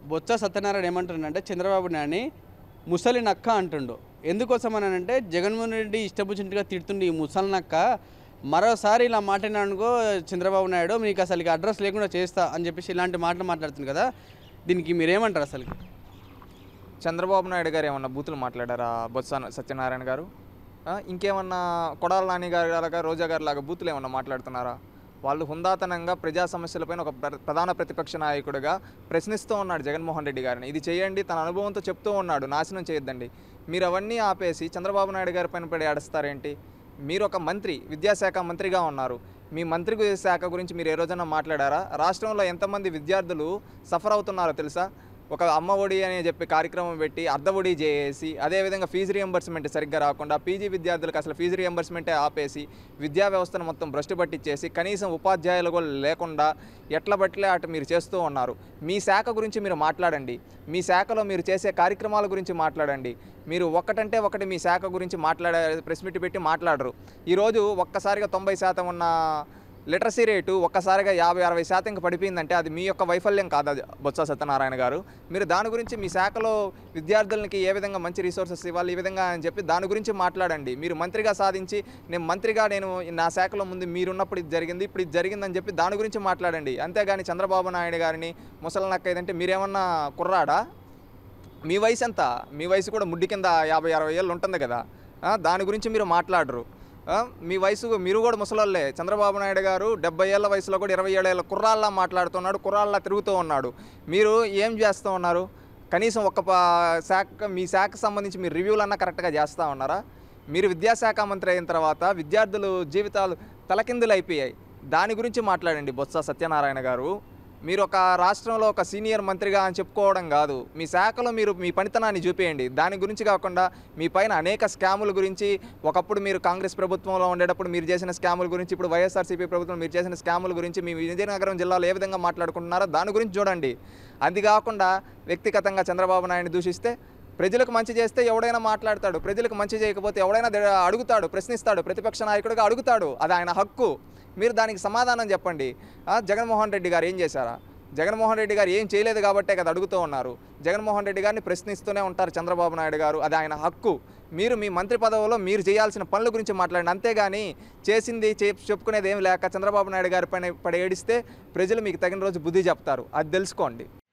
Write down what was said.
బొత్స సత్యనారాయణ ఏమంటుండంటే చంద్రబాబు నాయుడిని ముసలి నక్క అంటుండు ఎందుకోసం అని అంటే జగన్మోహన్ రెడ్డి ఇష్టపుచ్చినట్టుగా తిడుతుండే ఈ ముసలి నక్క మరోసారి ఇలా మాట్లాడినానుకో చంద్రబాబు నాయుడు మీకు అసలు ఇక అడ్రస్ లేకుండా చేస్తా అని చెప్పేసి ఇలాంటి మాటలు మాట్లాడుతుంది కదా దీనికి మీరేమంటారు అసలు చంద్రబాబు నాయుడు గారు ఏమన్నా బూతులు మాట్లాడారా బొత్స సత్యనారాయణ గారు ఆ, ఇంకేమన్నా కొడాల నాని గారు లాగా రోజా గారు లాగా బూతులు ఏమన్నా మాట్లాడుతున్నారా వాళ్ళు హుందాతనంగా ప్రజా సమస్యలపైన ఒక ప్ర- ప్రధాన ప్రతిపక్ష నాయకుడిగా ప్రశ్నిస్తూ ఉన్నాడు జగన్మోహన్ రెడ్డి గారిని ఇది చేయండి తన అనుభవంతో చెప్తూ ఉన్నాడు నాశనం చేయొద్దండి మీరు అవన్నీ ఆపేసి చంద్రబాబు నాయుడు గారి పైన పడి ఆడస్తారేంటి మీరు ఒక మంత్రి విద్యాశాఖ మంత్రిగా ఉన్నారు మీ మంత్రి శాఖ గురించి మీరు ఏ రోజైనా మాట్లాడారా రాష్ట్రంలో ఎంతమంది విద్యార్థులు సఫర్ అవుతున్నారో తెలుసా ఒక అమ్మ ఒడి అని చెప్పి కార్యక్రమం పెట్టి అర్ధ ఒడి చేసి అదేవిధంగా ఫీజు రియంబర్స్మెంట్ సరిగ్గా రాకుండా పీజీ విద్యార్థులకు అసలు ఫీజు రియంబర్స్మెంటే ఆపేసి విద్యా వ్యవస్థను మొత్తం భ్రష్టు పట్టించేసి కనీసం ఉపాధ్యాయులు కూడా లేకుండా ఎట్ల బట్లే అటు మీరు చేస్తూ ఉన్నారు మీ శాఖ గురించి మీరు మాట్లాడండి మీ శాఖలో మీరు చేసే కార్యక్రమాల గురించి మాట్లాడండి మీరు ఒక్కటంటే ఒకటి మీ శాఖ గురించి మాట్లాడే ప్రెస్ మీట్ పెట్టి మాట్లాడరు ఈరోజు ఒక్కసారిగా తొంభై శాతం ఉన్న లిటరసీ రేటు ఒక్కసారిగా యాభై అరవై శాతంకి పడిపోయిందంటే అది మీ యొక్క వైఫల్యం కాదు అది బొత్స సత్యనారాయణ గారు మీరు దాని గురించి మీ శాఖలో విద్యార్థులకి ఏ విధంగా మంచి రిసోర్సెస్ ఇవ్వాలి ఈ విధంగా అని చెప్పి దాని గురించి మాట్లాడండి మీరు మంత్రిగా సాధించి నేను మంత్రిగా నేను నా శాఖలో ముందు మీరున్నప్పుడు ఇది జరిగింది ఇప్పుడు ఇది జరిగిందని చెప్పి దాని గురించి మాట్లాడండి అంతేగాని చంద్రబాబు నాయుడు గారిని ముసలి నక్క ఏదంటే మీరేమన్నా కుర్రాడా మీ వయసు ఎంత మీ వయసు కూడా ముడ్డి కింద యాభై అరవై ఏళ్ళు ఉంటుంది కదా ఆ, దాని గురించి మీరు మాట్లాడరు ఆ, మీ వయసు మీరు కూడా ముసలోళ్ళే చంద్రబాబు నాయుడు గారు డెబ్బై ఏళ్ళ వయసులో కూడా ఇరవై ఏళ్ళ కుర్రాళ్ళ మాట్లాడుతున్నాడు కుర్రాళ్ళ తిరుగుతూ ఉన్నాడు మీరు ఏం చేస్తూ ఉన్నారు కనీసం ఒక ప- శాఖ మీ శాఖకు సంబంధించి మీరు రివ్యూలన్నా కరెక్ట్గా చేస్తూ ఉన్నారా మీరు విద్యాశాఖ మంత్రి అయిన తర్వాత విద్యార్థులు జీవితాలు తలకిందులు అయిపోయాయి దాని గురించి మాట్లాడండి బొత్స సత్యనారాయణ గారు మీరు ఒక రాష్ట్రంలో ఒక సీనియర్ మంత్రిగా అని చెప్పుకోవడం కాదు మీ శాఖలో మీరు మీ పనితనాన్ని చూపేయండి దాని గురించి కాకుండా మీ పైన అనేక స్కాముల గురించి ఒకప్పుడు మీరు కాంగ్రెస్ ప్రభుత్వంలో ఉండేటప్పుడు మీరు చేసిన స్కాముల గురించి ఇప్పుడు వైఎస్ఆర్సీపీ ప్రభుత్వం మీరు చేసిన స్కాముల గురించి మీ విజయనగరం జిల్లాలో ఏ విధంగా మాట్లాడుకుంటున్నారో దాని గురించి చూడండి అది కాకుండా వ్యక్తిగతంగా చంద్రబాబు నాయుడిని దూషిస్తే ప్రజలకు మంచి చేస్తే ఎవడైనా మాట్లాడతాడు ప్రజలకు మంచి చేయకపోతే ఎవడైనా ద- అడుగుతాడు ప్రశ్నిస్తాడు ప్రతిపక్ష నాయకుడిగా అడుగుతాడు అది ఆయన హక్కు మీరు దానికి సమాధానం చెప్పండి ఆ, జగన్మోహన్ రెడ్డి గారు ఏం చేశారా జగన్మోహన్ రెడ్డి గారు ఏం చేయలేదు కాబట్టే కదా అడుగుతూ ఉన్నారు జగన్మోహన్ రెడ్డి గారిని ప్రశ్నిస్తూనే ఉంటారు చంద్రబాబు నాయుడు గారు అది ఆయన హక్కు మీరు మీ మంత్రి పదవిలో మీరు చేయాల్సిన పనుల గురించి మాట్లాడండి అంతేగాని చేసింది చే- చెప్పుకునేది ఏం లేక చంద్రబాబు నాయుడు గారి పైన పడి ఏడిస్తే ప్రజలు మీకు తగిన రోజు బుద్ధి చెప్తారు అది తెలుసుకోండి